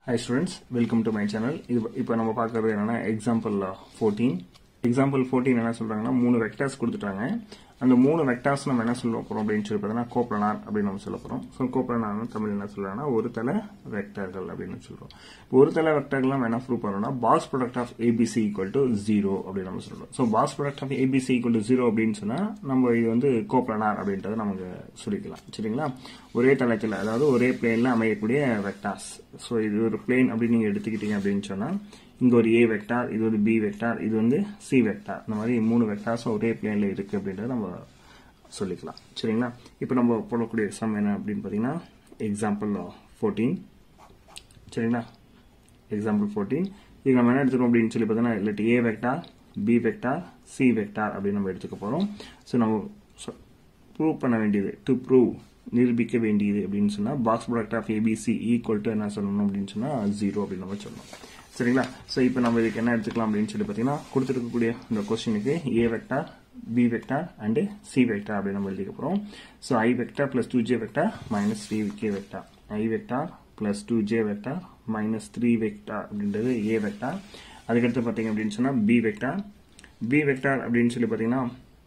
hi students welcome to my channel இது இப்போ நம்ம பார்க்கறது என்னன்னா எக்ஸாம்பிள் ஃபோர்டீன் எக்ஸாம்பிள் ஃபோர்டீன் என்ன சொல்றாங்கன்னா மூணு வெக்டர்ஸ் கொடுத்துட்டாங்க அந்த மூணு வெக்டர்ஸ் நம்ம என்ன சொல்ல போறோம் அப்படின்னு சொல்லி பார்த்தீங்கன்னா கோப்ளனார் அப்படின்னு நம்ம சொல்ல போறோம் ஸோ கோப்ளனார்னு தமிழ் என்ன சொல்றாங்கன்னா ஒரு தலை வெக்டர்கள் அப்படின்னு சொல்றோம் இப்போ ஒரு தலை வெக்டர்கள் நம்ம என்ன ப்ரூவ் பண்ணோம்னா box product of ABC equal to zero அப்படின்னு நம்ம சொல்றோம் so box product of ABC equal to zero அப்படின்னு சொன்னா நம்ம இது வந்து கோப்ளனார் அப்படின்றத நமக்கு சொல்லிக்கலாம் சரிங்களா ஒரே தளத்தில் அதாவது ஒரே பிளேன்ல அமையக்கூடிய வெக்டார்ஸ் ஸோ இது ஒரு பிளேன் அப்படின்னு நீங்க எடுத்துக்கிட்டீங்க அப்படின்னு சொன்னா இங்க ஒரு ஏ வெக்டார் இது வந்து பி வெக்டார் இது வந்து சி வெக்டார் இந்த மாதிரி மூணு வெக்டார்ஸ் ஒரே பிளேன்ல இருக்கு அப்படின்றத நம்ம சொல்லிக்கலாம் சரிங்களா இப்போ நம்ம போடக்கூடிய எக்ஸாம் என்ன அப்படின்னு பார்த்தீங்கன்னா எக்ஸாம்பிள் ஃபோர்டீன் சரிங்களா எக்ஸாம்பிள் ஃபோர்டீன் இது நம்ம என்ன எடுத்துக்கணும் அப்படின்னு சொல்லி பார்த்தீங்கன்னா இல்லாட்டி A vector B vector C vector அப்படின்னு நம்ம எடுத்துக்க போகிறோம் ஸோ நம்ம ப்ரூவ் பண்ண வேண்டியது டு ப்ரூவ் நிரூபிக்க வேண்டியது அப்படின்னு சொன்னால் box product of ABC equal to என்ன சொல்லணும் அப்படின்னு சொன்னால் ஜீரோ அப்படின்னு நம்ம சொல்லணும் சரிங்களா ஸோ இப்போ நம்ம இதுக்கு என்ன எடுத்துக்கலாம் அப்படின்னு சொல்லி பார்த்தீங்கன்னா கொடுத்துருக்கக்கூடிய இந்த கொஸ்டினுக்கு A vector B vector and C vector அப்படின்னு நம்ம எழுதிக்க போகிறோம் so I vector plus two J vector minus three K vector I vector plus two J vector minus three vector அப்படின்றது ஏ வெக்டார் அதுக்கடுத்து பார்த்தீங்க அப்படின்னு சொன்னால் பி வெக்டார் பி வெக்டார் அப்படின்னு சொல்லி பார்த்தீங்கன்னா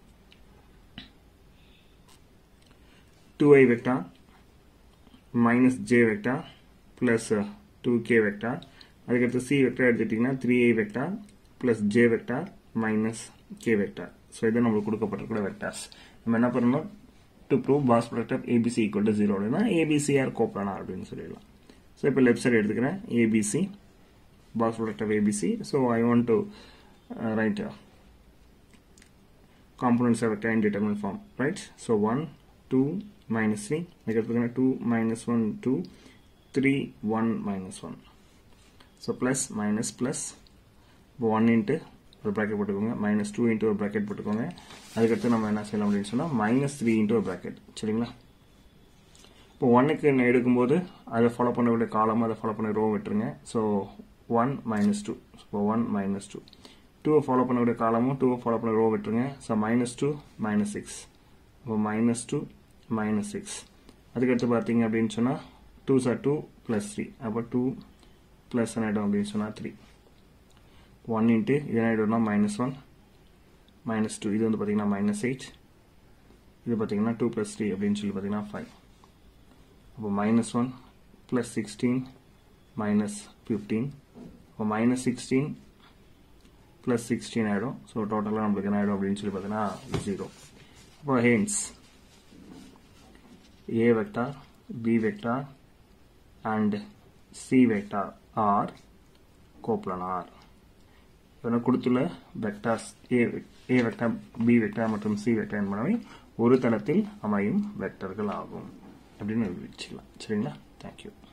two I vector minus J vector plus two K vector அதுக்கடுத்து C vector எடுத்துட்டிங்கன்னா three I vector plus J vector minus K vector so இது நம்மளுக்கு கொடுக்கப்பட்டிருக்கிற வெக்டார்ஸ் நம்ம என்ன பண்ணணும் to prove box product of ABC equal to zero அப்படின்னா ABC are coplanar அப்படின்னு சொல்லிடலாம் ஸோ இப்போ லெஃப்ட் சைடு எடுத்துக்கிறேன் ABC box product of ABC so I want to write components of vector in determinant form right so 1 2 minus 3 அதுக்கடுத்து 2 minus 1 2 3 1 minus 1 so plus minus plus 1 into ஒரு bracket போட்டுக்கோங்க minus two into ஒரு bracket போட்டுக்கோங்க அதுக்கடுத்து நம்ம என்ன செய்யலாம் அப்படின்னு சொன்னால் மைனஸ் த்ரீ இன்ட்டு ஒரு ப்ராக்கெட் சரிங்களா இப்போ ஒன்னுக்கு எடுக்கும்போது அதை ஃபாலோ பண்ண வேண்டிய காலம் அதை ஃபாலோ பண்ண ரோ விட்டுருங்க ஸோ ஒன் மைனஸ் டூ இப்போ ஒன் மைனஸ் டூ டூவை ஃபாலோ பண்ணக்கூடிய காலமும் டூவை ஃபாலோ பண்ண ரோ விட்டுருங்க so minus two minus six இப்போ மைனஸ் டூ மைனஸ் சிக்ஸ் அதுக்கடுத்து பார்த்தீங்க அப்படின்னு சொன்னால் two sir two plus three அப்போ டூ ப்ளஸ் ஆகிடும் அப்படின்னு சொன்னால் த்ரீ ஒன் இன்ட்டு இது என்ன ஆகிடும்னா மைனஸ் ஒன் மைனஸ் டூ இது வந்து பார்த்தீங்கன்னா மைனஸ் எயிட் இது பார்த்தீங்கன்னா டூ ப்ளஸ் த்ரீ அப்படின்னு சொல்லி பார்த்தீங்கன்னா ஃபைவ் அப்போ minus one plus sixteen minus fifteen இப்போ மைனஸ் சிக்ஸ்டீன் ப்ளஸ் சிக்ஸ்டீன் ஆகிடும் ஸோ டோட்டலாக நம்மளுக்கு என்ன ஆகிடும் அப்படின்னு சொல்லி பார்த்தீங்கன்னா ஜீரோ இப்போ hence A vector B vector and C vector are coplanar இப்போ கொடுத்துள்ள vectors A A vector B vector மற்றும் சி வெக்டார் என்பவை ஒரு தளத்தில் அமையும் வெக்டர்கள் ஆகும் அப்படின்னு நிரூபிச்சுக்கலாம் சரிங்களா தேங்க்யூ